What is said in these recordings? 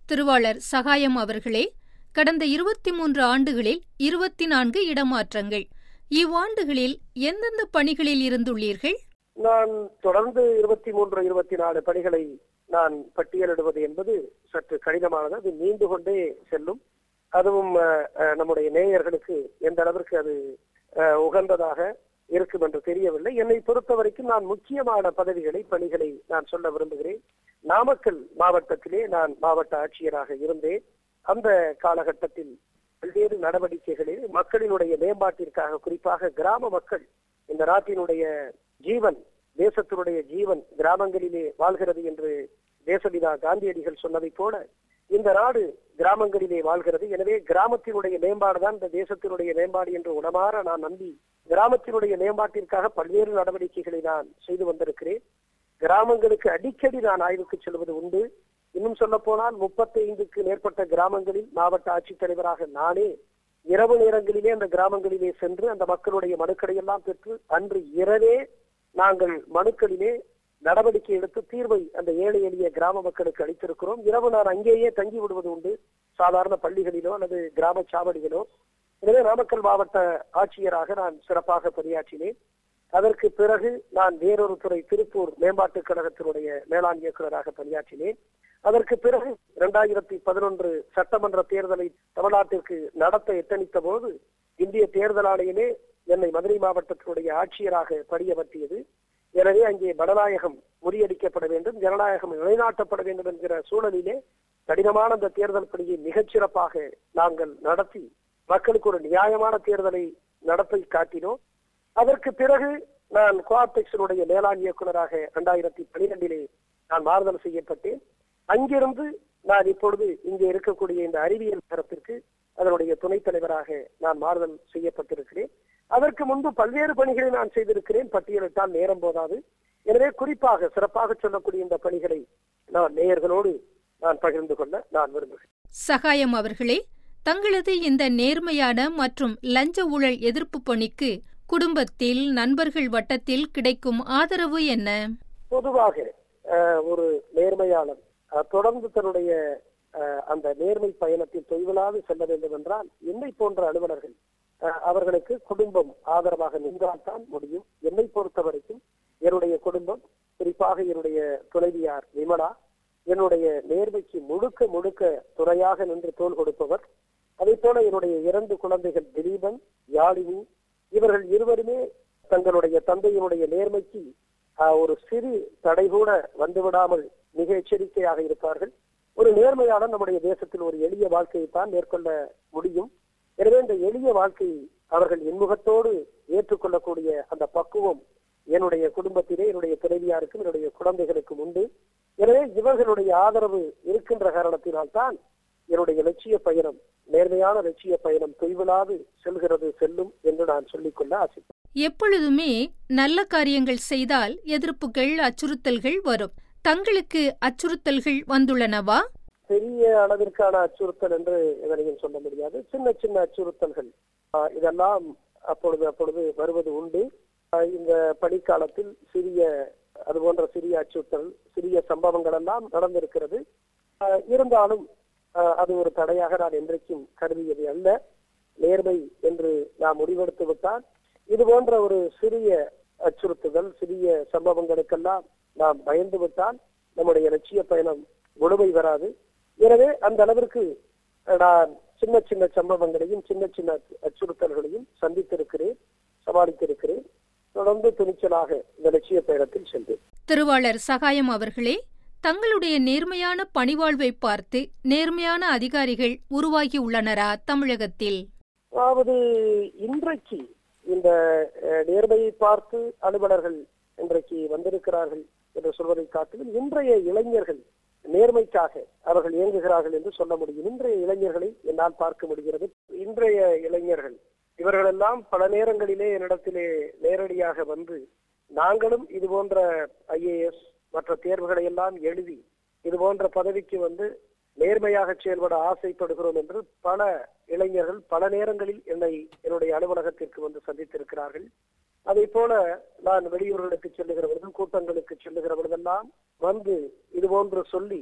திருவாளர் சகாயம் அவர்களே கடந்த இருபத்தி மூன்று ஆண்டுகளில் இருபத்தி நான்கு இடமாற்றங்கள் இவ்வாண்டுகளில் எந்தெந்த பணிகளில் இருந்துள்ளீர்கள் நான் தொடர்ந்து இருபத்தி மூன்று இருபத்தி நாலு பணிகளை நான் பட்டியலிடுவது என்பது சற்று கடினமானது அது நீண்டு கொண்டே செல்லும் அதுவும் அஹ், அஹ், நம்முடைய நேயர்களுக்கு எந்த அளவிற்கு அது அஹ், உகந்ததாக இருக்கும் என்று தெரியவில்லை என்னை பொறுத்த வரைக்கும் நான் முக்கியமான பதவிகளை பணிகளை நான் சொல்ல விரும்புகிறேன் நாமக்கல் மாவட்டத்திலே நான் மாவட்ட ஆட்சியராக இருந்தேன் அந்த காலகட்டத்தில் பல்வேறு நடவடிக்கைகளில் மக்களினுடைய மேம்பாட்டிற்காக குறிப்பாக கிராம மக்கள் இந்த நாட்டினுடைய ஜீவன் தேசத்தினுடைய ஜீவன் கிராமங்களிலே வாழ்கிறது என்று தேசபிதா காந்தியடிகள் சொன்னதைப் போல இந்த நாடு கிராமங்களிலே வாழ்கிறது எனவே கிராமத்தினுடைய மேம்பாடுதான் இந்த தேசத்தினுடைய மேம்பாடு என்று உடமாற நான் நம்பி கிராமத்தினுடைய மேம்பாட்டிற்காக பல்வேறு நடவடிக்கைகளை நான் செய்து வந்திருக்கிறேன் கிராமங்களுக்கு அடிக்கடி நான் ஆய்வுக்கு செல்வது உண்டு இன்னும் சொல்ல போனால் முப்பத்தி ஐந்துக்கு மேற்பட்ட கிராமங்களில் மாவட்ட ஆட்சித்தலைவராக நானே இரவு நேரங்களிலே அந்த கிராமங்களிலே சென்று அந்த மக்களுடைய மனுக்களை எல்லாம் பெற்று அன்று இரவே நாங்கள் மனுக்களிலே நடவடிக்கை எடுத்து தீர்வை அந்த ஏழை எளிய கிராம மக்களுக்கு அளித்திருக்கிறோம் இரவு நான் அங்கேயே தங்கி விடுவது உண்டு சாதாரண பள்ளிகளிலோ அல்லது கிராம சாவடிகளோ எனவே நாமக்கல் மாவட்ட ஆட்சியராக நான் சிறப்பாக பணியாற்றினேன் அதற்கு பிறகு நான் வேறொரு துறை திருப்பூர் மேம்பாட்டுக் கழகத்தினுடைய மேலாண் இயக்குநராக பணியாற்றினேன் அதற்கு பிறகு இரண்டாயிரத்தி பதினொன்று சட்டமன்ற தேர்தலை தமிழ்நாட்டிற்கு நடத்த எத்தனித்த போது இந்திய தேர்தல் ஆணையமே என்னை மதுரை மாவட்டத்தினுடைய ஆட்சியராக பணியமர்த்தியது எனவே அங்கே ஜனநாயகம் முறியடிக்கப்பட வேண்டும் ஜனநாயகம் நிலைநாட்டப்பட வேண்டும் என்கிற சூழலிலே கடினமான அந்த தேர்தல் பணியை மிகச் சிறப்பாக நாங்கள் நடத்தி மக்களுக்கு ஒரு நியாயமான தேர்தலை நடத்தி காட்டினோம் அதற்கு பிறகு நான் கோஆப்டெக்ஸினுடைய மேலாண் இயக்குநராக இரண்டாயிரத்தி பனிரெண்டிலே நான் மாறுதல் செய்யப்பட்டேன் அங்கிருந்து நான் இப்பொழுது இங்கே இருக்கக்கூடிய இந்த அறிவியல் தரப்பிற்கு அதனுடைய துணைத் தலைவராக நான் மாறுதல் செய்யப்பட்டிருக்கிறேன் அதற்கு முன்பு பல்வேறு பணிகளை நான் செய்திருக்கிறேன் பட்டியலிட்டால் நேரம் போதாது எனவே குறிப்பாக சிறப்பாக சொல்லக்கூடிய இந்த பணிகளை நான் நேயர்களோடு நான் பகிர்ந்து கொள்ள நான் விரும்புகிறேன் சகாயம் அவர்களே தங்களது இந்த நேர்மையான மற்றும் லஞ்ச ஊழல் எதிர்ப்பு பணிக்கு குடும்பத்தில் நண்பர்கள் வட்டத்தில் கிடைக்கும் ஆதரவு என்ன பொதுவாக அஹ், ஒரு நேர்மையாளன் அஹ், தொடர்ந்து தன்னுடைய அஹ், அந்த நேர்மை பயணத்தில் தொய்விலாது செல்ல வேண்டும் என்றால் என்னை போன்ற அலுவலர்கள் அஹ், அவர்களுக்கு குடும்பம் ஆதரவாக நின்றால்தான் முடியும் என்னை பொறுத்த வரைக்கும் என்னுடைய குடும்பம் குறிப்பாக என்னுடைய துணைவியார் விமலா என்னுடைய நேர்மைக்கு முழுக்க முழுக்க துணையாக நின்று தோள் கொடுப்பவர் அதே போல என்னுடைய இரண்டு குழந்தைகள் திலீபன் யாழினி இவர்கள் இருவருமே தங்களுடைய தந்தையினுடைய நேர்மைக்கு ஆஹ், ஒரு சிறு தடை கூட வந்துவிடாமல் மிக எச்சரிக்கையாக இருப்பார்கள் ஒரு நேர்மையாளர் நம்முடைய தேசத்தில் ஒரு எளிய வாழ்க்கையைத்தான் மேற்கொள்ள முடியும் எனவே இந்த எளிய வாழ்க்கையை அவர்கள் இன்முகத்தோடு ஏற்றுக்கொள்ளக்கூடிய அந்த பக்குவம் என்னுடைய குடும்பத்திலே என்னுடைய துணைவியாருக்கும் என்னுடைய குழந்தைகளுக்கும் உண்டு எனவே இவர்களுடைய ஆதரவு இருக்கின்ற காரணத்தினால்தான் என்னுடைய லட்சிய பயணம் நேர்மையான லட்சிய பயணம் தொய்விலாது செல்கிறது செல்லும் என்று நான் சொல்லிக்கொள்ள ஆசை எப்பொழுதுமே நல்ல காரியங்கள் செய்தால் எதிர்ப்புகள் அச்சுறுத்தல்கள் வரும் தங்களுக்கு அச்சுறுத்தல்கள் வந்துள்ளனவா பெரிய அளவிற்கான அச்சுறுத்தல் என்று எதனையும் சொல்ல முடியாது சின்ன சின்ன அச்சுறுத்தல்கள் ஆஹ், இதெல்லாம் அப்பொழுது அப்பொழுது வருவது உண்டு ஆஹ், இந்த பணிக்காலத்தில் சிறிய அது போன்ற சிறிய அச்சுறுத்தல் சிறிய சம்பவங்கள் எல்லாம் நடந்திருக்கிறது ஆஹ், இருந்தாலும் ஆஹ், அது ஒரு தடையாக நான் என்றைக்கும் கருதியது அல்ல நேர்மை என்று நாம் முடிவெடுத்து விட்டால் இது போன்ற ஒரு சிறிய அச்சுறுத்துதல் சிறிய சம்பவங்களுக்கெல்லாம் நாம் பயந்து விட்டால் நம்முடைய லட்சிய பயணம் முழுமை வராது எனவே அந்த அளவிற்கு நான் சின்ன சின்ன சம்பவங்களையும் சின்ன சின்ன அச்சுறுத்தல்களையும் சந்தித்திருக்கிறேன் சமாளித்திருக்கிறேன் தொடர்ந்து துணிச்சலாக இந்த லட்சிய பயணத்தில் சென்றேன் திருவாளர் சகாயம் அவர்களே தங்களுடைய நேர்மையான பணிவாழ்வை பார்த்து நேர்மையான அதிகாரிகள் உருவாகி உள்ளனரா தமிழகத்தில் அதாவது இன்றைக்கு இந்த அஹ், நேர்மையை பார்த்து அலுவலர்கள் இன்றைக்கு வந்திருக்கிறார்கள் என்று சொல்வதை காட்டிலும் இன்றைய இளைஞர்கள் நேர்மைக்காக அவர்கள் இயங்குகிறார்கள் என்று சொல்ல முடியும் இன்றைய இளைஞர்களை என்னால் பார்க்க முடிகிறது இன்றைய இளைஞர்கள் இவர்களெல்லாம் பல நேரங்களிலே என்னிடத்திலே நேரடியாக வந்து நாங்களும் இது போன்ற ஐஏஎஸ் மற்ற தேர்வுகளை எல்லாம் எழுதி இது போன்ற பதவிக்கு வந்து நேர்மையாக செயல்பட ஆசைப்படுகிறோம் என்று பல இளைஞர்கள் பல நேரங்களில் என்னை என்னுடைய அலுவலகத்திற்கு வந்து சந்தித்திருக்கிறார்கள் அதை போல நான் வெளியூர்களுக்கு செல்லுகிற பொழுதும் கூட்டங்களுக்கு செல்லுகிற பொழுதெல்லாம் வந்து இது போன்று சொல்லி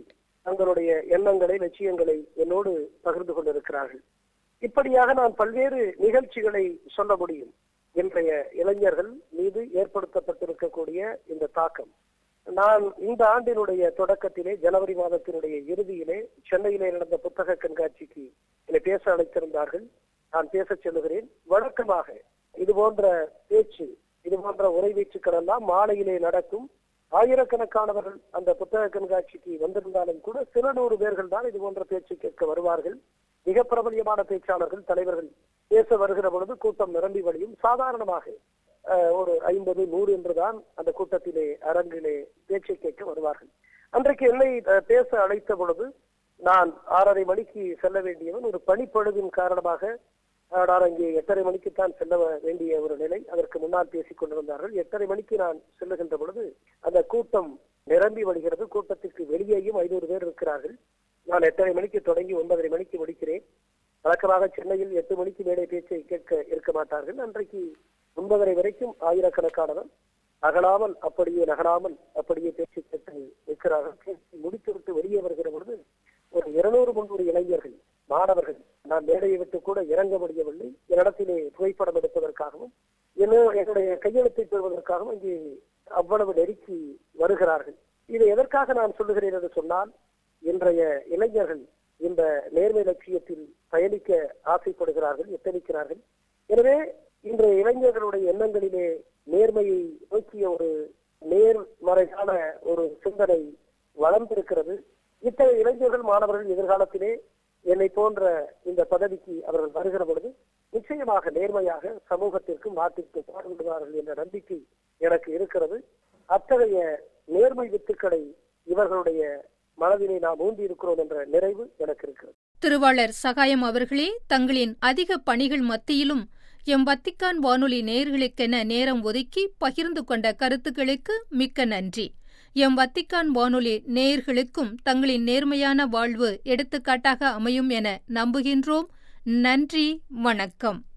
தங்களுடைய எண்ணங்களை லட்சியங்களை என்னோடு பகிர்ந்து கொண்டிருக்கிறார்கள் இப்படியாக நான் பல்வேறு நிகழ்ச்சிகளை சொல்ல முடியும் இன்றைய இளைஞர்கள் மீது ஏற்படுத்தப்பட்டிருக்கக்கூடிய இந்த தாக்கம் நான் இந்த ஆண்டினுடைய தொடக்கத்திலே ஜனவரி மாதத்தினுடைய இறுதியிலே சென்னையிலே நடந்த புத்தக கண்காட்சிக்கு என்னை பேச அழைத்திருந்தார்கள் நான் பேச செல்லுகிறேன் வழக்கமாக இது போன்ற பேச்சு இது போன்ற உரை வீச்சுக்கள் எல்லாம் மாலையிலே நடக்கும் ஆயிரக்கணக்கானவர்கள் அந்த புத்தக கண்காட்சிக்கு வந்திருந்தாலும் கூட சில நூறு பேர்கள் தான் இது போன்ற பேச்சு கேட்க வருவார்கள் மிக பிரபலியமான பேச்சாளர்கள் தலைவர்கள் பேச வருகிற பொழுது கூட்டம் நிரம்பி வழியும் சாதாரணமாக அஹ், ஒரு ஐம்பது நூறு என்றுதான் அந்த கூட்டத்திலே அரங்கிலே பேச்சை கேட்க வருவார்கள் அன்றைக்கு என்னை அஹ், பேச அழைத்த பொழுது நான் ஆறரை மணிக்கு செல்ல வேண்டியவன் ஒரு பனிப்பொழுதின் காரணமாக அஹ், நான் அங்கே எட்டரை மணிக்குத்தான் செல்ல வேண்டிய ஒரு நிலை அதற்கு முன்னால் பேசிக் கொண்டிருந்தார்கள் எட்டரை மணிக்கு நான் செல்லுகின்ற பொழுது அந்த கூட்டம் நிரம்பி வருகிறது கூட்டத்திற்கு வெளியேயும் ஐநூறு பேர் இருக்கிறார்கள் நான் எட்டரை மணிக்கு தொடங்கி ஒன்பதரை மணிக்கு முடிக்கிறேன் வழக்கமாக சென்னையில் எட்டு மணிக்கு மேலே பேச்சை கேட்க இருக்க மாட்டார்கள் அன்றைக்கு ஒன்பதரை வரைக்கும் ஆயிரக்கணக்கானவர் அகலாமல் அப்படியே நகலாமல் அப்படியே பேச்சு கேட்டு நிற்கிறார்கள் பேசி முடித்துவிட்டு வெளியே வருகிற பொழுது ஒரு இருநூறு முன்னூறு இளைஞர்கள் மாணவர்கள் நான் மேடையை விட்டு கூட இறங்க முடியவில்லை என்னிடத்திலே புகைப்படம் எடுப்பதற்காகவும் இன்னும் என்னுடைய கையெழுத்தை பெறுவதற்காகவும் இங்கே அவ்வளவு நெருக்கி வருகிறார்கள் இதை எதற்காக நான் சொல்லுகிறேன் என்று சொன்னால் இன்றைய இளைஞர்கள் இந்த நேர்மை லட்சியத்தில் பயணிக்க ஆசைப்படுகிறார்கள் எத்தனிக்கிறார்கள் எனவே இன்றைய இளைஞர்களுடைய எண்ணங்களிலே நேர்மையை நோக்கிய ஒரு நேர்மறையான ஒரு சிந்தனை வளர்ந்திருக்கிறது இத்தகைய இளைஞர்கள் மாணவர்கள் எதிர்காலத்திலே என்னை போன்ற இந்த பதவிக்கு அவர்கள் வருகிற பொழுது நிச்சயமாக நேர்மையாக சமூகத்திற்கும் நாட்டிற்கும் பாடுபடுவார்கள் என்ற நம்பிக்கை எனக்கு இருக்கிறது அத்தகைய நேர்மை வித்துக்களை இவர்களுடைய மனதிலே நாம் ஊந்தி இருக்கிறோம் என்ற நிறைவு எனக்கு இருக்கிறது திருவாளர் சகாயம் அவர்களே தங்களின் அதிக பணிகள் மத்தியிலும் எம் வத்திக்கான் வானொலி நேயர்களுக்கென நேரம் ஒதுக்கி பகிர்ந்து கொண்ட கருத்துக்களுக்கு மிக்க நன்றி எம் வத்திக்கான் வானொலி நேயர்களுக்கும் தங்களின் நேர்மையான வாழ்வு எடுத்துக்காட்டாக அமையும் என நம்புகின்றோம் நன்றி வணக்கம்